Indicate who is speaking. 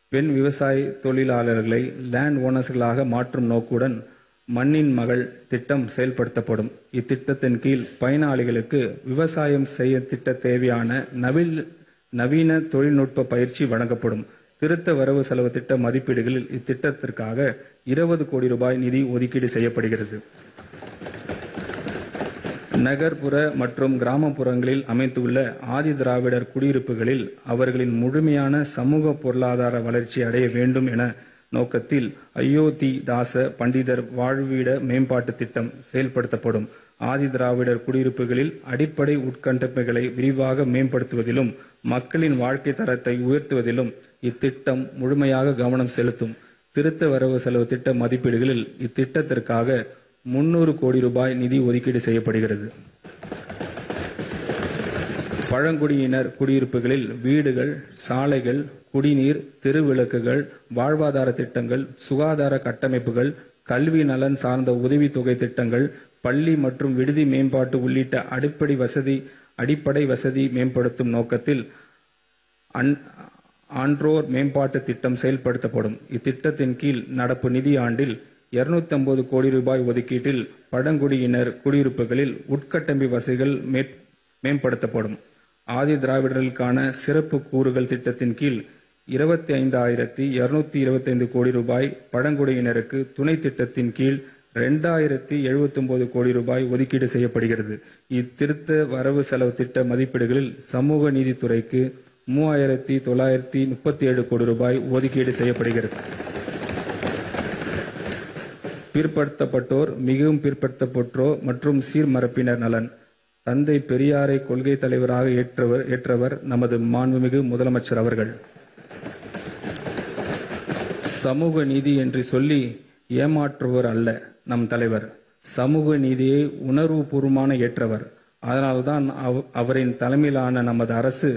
Speaker 1: பெண் விவசாய தொழிலாளர்களை லேண்ட் ஓனர்ஸ்களாக மாற்றும் நோக்குடன் மண்ணின் மகள் திட்டம் செயல்படுத்தப்படும். இத்திட்டத்தின் கீழ் பயனாளிகளுக்கு விவசாயம் செய்ய திட்ட தேவையான நவீன தொழில்நுட்ப பயிற்சி வழங்கப்படும். திருத்த வரவு செலவு திட்ட மதிப்பீடுகளில் இத்திட்டத்திற்காக இருபது கோடி ரூபாய் நிதி ஒதுக்கீடு செய்யப்படுகிறது. நகர்ப்புற மற்றும் கிராமப்புறங்களில் அமைந்துள்ள ஆதிதிராவிடர் குடியிருப்புகளில் அவர்களின் முழுமையான சமூக பொருளாதார வளர்ச்சி அடைய வேண்டும் என நோக்கத்தில் அயோத்தி தாச பண்டிதர் வாழ்விட மேம்பாட்டு திட்டம் செயல்படுத்தப்படும். ஆதிதிராவிடர் குடியிருப்புகளில் அடிப்படை உட்கட்டமைப்புகளை விரிவாக மேம்படுத்துவதிலும், மக்களின் வாழ்க்கை தரத்தை உயர்த்துவதிலும் இத்திட்டம் முழுமையாக கவனம் செலுத்தும். திருத்த வரவு செலவு திட்ட மதிப்பீடுகளில் இத்திட்டத்திற்காக முன்னூறு கோடி ரூபாய் நிதி ஒதுக்கீடு செய்யப்படுகிறது. பழங்குடியினர் குடியிருப்புகளில் வீடுகள், சாலைகள், குடிநீர், தெருவிளக்குகள், வாழ்வாதார திட்டங்கள், சுகாதார கட்டமைப்புகள், கல்வி நலன் சார்ந்த உதவித்தொகை திட்டங்கள், பள்ளி மற்றும் விடுதி மேம்பாடு உள்ளிட்ட அடிப்படை வசதி மேம்படுத்தும் நோக்கத்தில் ஆன்றோர் மேம்பாட்டு திட்டம் செயல்படுத்தப்படும். இத்திட்டத்தின் கீழ் நடப்பு நிதியாண்டில் இருநூற்று கோடி ரூபாய் ஒதுக்கீட்டில் பழங்குடியினர் குடியிருப்புகளில் உட்கட்டமைப்பு வசதிகள் மேம்படுத்தப்படும். ஆதிதிராவிடர்களுக்கான சிறப்பு கூறுகள் திட்டத்தின் கீழ் இருபத்தைந்தாயிரத்து இருநூற்று கோடி ரூபாய், பழங்குடியினருக்கு துணை திட்டத்தின் கீழ் இரண்டாயிரத்து எழுபத்தொன்பது கோடி ரூபாய் ஒதுக்கீடு செய்யப்படுகிறது. இத்திருத்த வரவு செலவு திட்ட மதிப்பீடுகளில் சமூக நீதித்துறைக்கு மூவாயிரத்து தொள்ளாயிரத்து முப்பத்தேழு கோடி ரூபாய் ஒதுக்கீடு செய்யப்படுகிறது. பிற்படுத்தப்பட்டோர், மிகவும் பிற்படுத்தப்பட்டோர் மற்றும் சீர்மரபினர் நலன் தந்தை பெரியாரை கொள்கைத் தலைவராக ஏற்றவர் நமது மாண்புமிகு முதலமைச்சர் அவர்கள். சமூக நீதி என்று சொல்லி ஏமாற்றுபவர் அல்ல நம் தலைவர். சமூக நீதியை உணர்வுபூர்வமாக ஏற்றவர். அதனால்தான் அவரின் தலைமையிலான நமது அரசு